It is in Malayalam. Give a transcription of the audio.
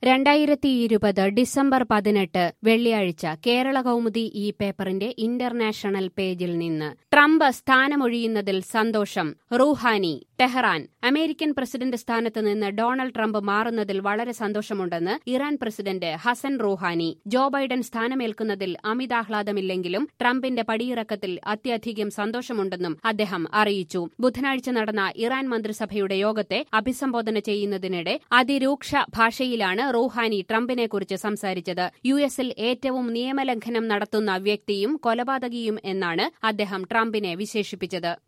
രണ്ടായിരത്തി ഇരുപത് ഡിസംബർ പതിനെട്ട് വെള്ളിയാഴ്ച കേരള കൗമുദി ഈ പേപ്പറിന്റെ ഇന്റർനാഷണൽ പേജിൽ നിന്ന് ട്രംപ് സ്ഥാനമൊഴിയുന്നതിൽ സന്തോഷം റൂഹാനി ടെഹ്റാൻ അമേരിക്കൻ പ്രസിഡന്റ് സ്ഥാനത്ത് നിന്ന് ഡൊണാൾഡ് ട്രംപ് മാറുന്നതിൽ വളരെ സന്തോഷമുണ്ടെന്ന് Iran president Hassan Rouhani Joe Biden സ്ഥാനമേൽക്കുന്നതിൽ അമിതാഹ്ലാദമില്ലെങ്കിലും ട്രംപിന്റെ പടിയിറക്കത്തിൽ അത്യധികം സന്തോഷമുണ്ടെന്നും അദ്ദേഹം അറിയിച്ചു ബുധനാഴ്ച നടന്ന ഇറാൻ മന്ത്രിസഭയുടെ യോഗത്തെ അഭിസംബോധന ചെയ്യുന്നതിനിടെ അതിരൂക്ഷ ഭാഷയിലാണ് റൂഹാനി ട്രംപിനെക്കുറിച്ച് സംസാരിച്ചത് യു എസിൽ ഏറ്റവും നിയമലംഘനം നടത്തുന്ന വ്യക്തിയും കൊലപാതകിയും എന്നാണ് അദ്ദേഹം ട്രംപിനെ വിശേഷിപ്പിച്ചത്